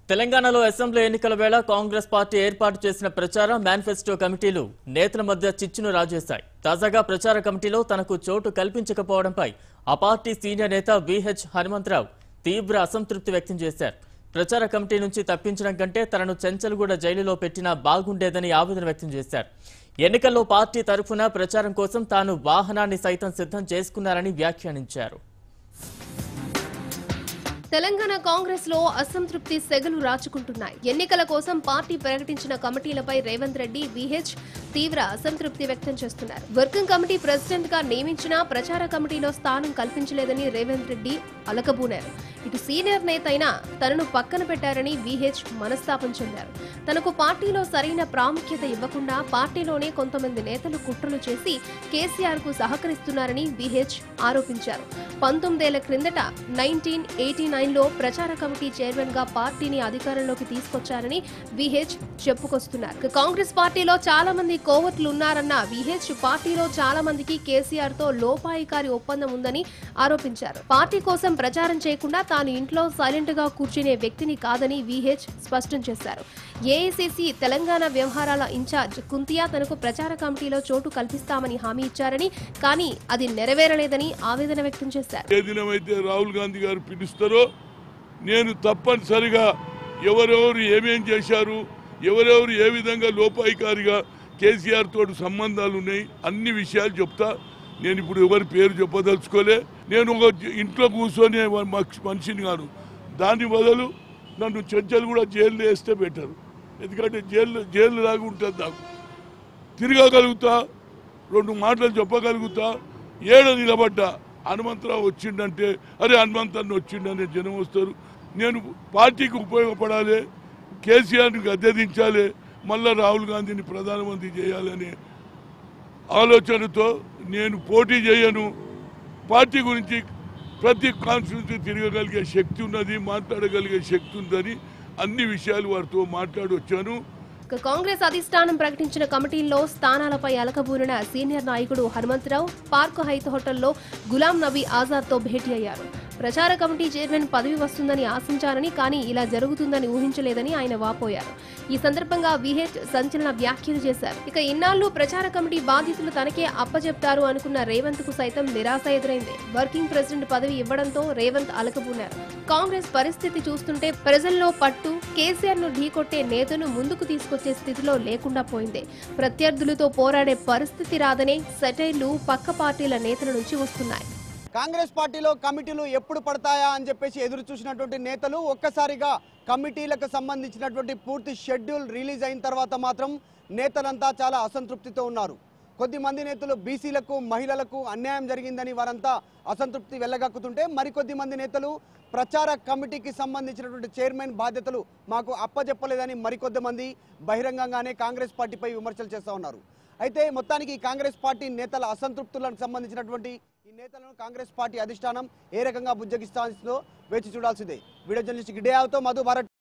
తెలంగాణలో అసెంబ్లీ ఎన్నికల వేళ కాంగ్రెస్ పార్టీ ఏర్పాటు చేసిన ప్రచార మేనిఫెస్టో కమిటీలు నేతల మధ్య చిచ్చును రాజేశాయి తాజాగా ప్రచార కమిటీలో తనకు చోటు కల్పించకపోవడంపై ఆ పార్టీ సీనియర్ నేత విహెచ్ హనుమంతరావు తీవ్ర అసంతృప్తి వ్యక్తం చేశారు ప్రచార కమిటీ నుంచి తప్పించడం కంటే తనను చెంచల్గూడ జైలులో పెట్టినా బాగుండేదని ఆవేదన వ్యక్తం చేశారు ఎన్నికల్లో పార్టీ తరఫున ప్రచారం కోసం తాను వాహనాన్ని సైతం సిద్ధం చేసుకున్నారని వ్యాఖ్యానించారు తెలంగాణ కాంగ్రెస్ లో అసంతృప్తి సెగలు రాచుకుంటున్నాయి ఎన్నికల కోసం పార్టీ ప్రకటించిన కమిటీలపై రేవంత్ రెడ్డి విహెచ్ తీవ్ర అసంతృప్తి వ్యక్తం చేస్తున్నారు వర్కింగ్ కమిటీ ప్రెసిడెంట్ గా నియమించినా ప్రచార కమిటీలో స్థానం కల్పించలేదని రేవంత్ రెడ్డి అలకబూనారు ఇటు సీనియర్ నేత అయినా తనను పక్కన పెట్టారని విహెచ్ మనస్తాపం చెందారు తనకు పార్టీలో సరైన ప్రాముఖ్యత ఇవ్వకుండా పార్టీలోనే కొంతమంది నేతలు కుట్రలు చేసి కేసీఆర్ కు సహకరిస్తున్నారని విహెచ్ ఆరోపించారు పంతొమ్మిదేళ్ల క్రిందట నైన్టీన్ ఎయిటీ నైన్లో ప్రచార కమిటీ చైర్మన్ గా పార్టీని అధికారంలోకి తీసుకొచ్చారని విహెచ్ చెప్పుకొస్తున్నారు ఇక కాంగ్రెస్ పార్టీలో చాలా మంది కోవట్లు ఉన్నారన్న విహెచ్ పార్టీలో చాలా మందికి కేసీఆర్ తో లోపాయికారి ఒప్పందం ఉందని ఆరోపించారు పార్టీ కోసం ప్రచారం చేయకుండా తాను ఇంట్లో సైలెంట్ గా కూర్చునే వ్యక్తిని కాదని విహెచ్ స్పష్టం చేశారు ఏఐసిసి తెలంగాణ వ్యవహారాల ఇన్ఛార్జ్ కుంతియా తనకు ప్రచార కమిటీలో చోటు కల్పిస్తామని హామీ ఇచ్చారని కానీ అది నెరవేరలేదని ఆవేదన వ్యక్తం చేశారు ఏ దినమైతే రాహుల్ గాంధీ గారు పిలుస్తారో నేను తప్పనిసరిగా ఎవరెవరు ఏమేం చేశారు ఎవరెవరు ఏ విధంగా లోపాయికారిగా కేసీఆర్ తోటి సంబంధాలు ఉన్నాయి అన్ని విషయాలు చెప్తా నేను ఇప్పుడు ఎవరి పేరు చెప్పదలుచుకోలే నేను ఒక ఇంట్లో కూర్చొని మక్ష- మనిషిని కాను దాని బదులు నన్ను చెంచలు కూడా జైల్లో వేస్తే బెటర్ ఎందుకంటే జైలు జైలు లాగా ఉంటుంది నాకు తిరగగలుగుతా రెండు మాటలు చెప్పగలుగుతా ఏడ నిలబడ్డా హనుమంతరావు వచ్చిండంటే అరే హనుమంతరాన్ని వచ్చిండనే జనం వస్తారు నేను పార్టీకి ఉపయోగపడాలి కేసీఆర్ని గద్దెదించాలి మళ్ళా రాహుల్ గాంధీని ప్రధానమంత్రి చేయాలనే ఆలోచనతో నేను పోటీ చేయను పార్టీ గురించి ప్రతి కాన్స్టిట్యూన్సీ తిరగగలిగే శక్తి ఉన్నది మాట్లాడగలిగే శక్తి ఉందని అన్ని విషయాలు వారితో మాట్లాడి వచ్చాను ఇక కాంగ్రెస్ అధిష్టానం ప్రకటించిన కమిటీల్లో స్థానాలపై అలకబూరిన సీనియర్ నాయకుడు హనుమంతరావు పార్క్ హైత్ హోటల్లో గులాం నబీ ఆజాద్ తో భేటీ అయ్యారు ప్రచార కమిటీ చైర్మన్ పదవి వస్తుందని ఆశించారని కానీ ఇలా జరుగుతుందని ఊహించలేదని ఆయన వాపోయారు ఈ సందర్భంగా విహెచ్ సంచలన వ్యాఖ్యలు చేశారు ఇక ఇన్నాళ్లు ప్రచార కమిటీ బాధ్యతలు తనకే అప్పచెప్తారు అనుకున్న రేవంత్ కు సైతం నిరాశ ఎదురైంది వర్కింగ్ ప్రెసిడెంట్ పదవి ఇవ్వడంతో రేవంత్ అలకబూనారు కాంగ్రెస్ పరిస్థితి చూస్తుంటే ప్రజల్లో పట్టు కేసీఆర్ ను ఢీకొట్టే నేతను ముందుకు తీసుకొచ్చే స్థితిలో లేకుండా పోయింది ప్రత్యర్థులతో పోరాడే పరిస్థితి రాదనే సెటైర్లు పక్క పార్టీల నేతల నుంచి వస్తున్నాయి కాంగ్రెస్ పార్టీలో కమిటీలు ఎప్పుడు పడతాయా అని చెప్పేసి ఎదురు చూసినటువంటి నేతలు ఒక్కసారిగా కమిటీలకు సంబంధించినటువంటి పూర్తి షెడ్యూల్ రిలీజ్ అయిన తర్వాత మాత్రం నేతలంతా చాలా అసంతృప్తితో ఉన్నారు కొద్దిమంది నేతలు బీసీలకు మహిళలకు అన్యాయం జరిగిందని వారంతా అసంతృప్తి వెళ్ళగక్కుతుంటే మరికొద్ది మంది నేతలు ప్రచార కమిటీకి సంబంధించినటువంటి చైర్మన్ బాధ్యతలు మాకు అప్పజెప్పలేదని మరికొద్ది మంది బహిరంగంగానే కాంగ్రెస్ పార్టీపై విమర్శలు చేస్తూ ఉన్నారు అయితే మొత్తానికి ఈ కాంగ్రెస్ పార్టీ నేతల అసంతృప్తులకు సంబంధించినటువంటి ఈ నేతలను కాంగ్రెస్ పార్టీ అధిష్టానం ఏ రకంగా బుజ్జగిస్తుందో వేచి చూడాల్సిందే వీడియో జర్నలిస్ట్ గిడ్డయావతో మధు భారత్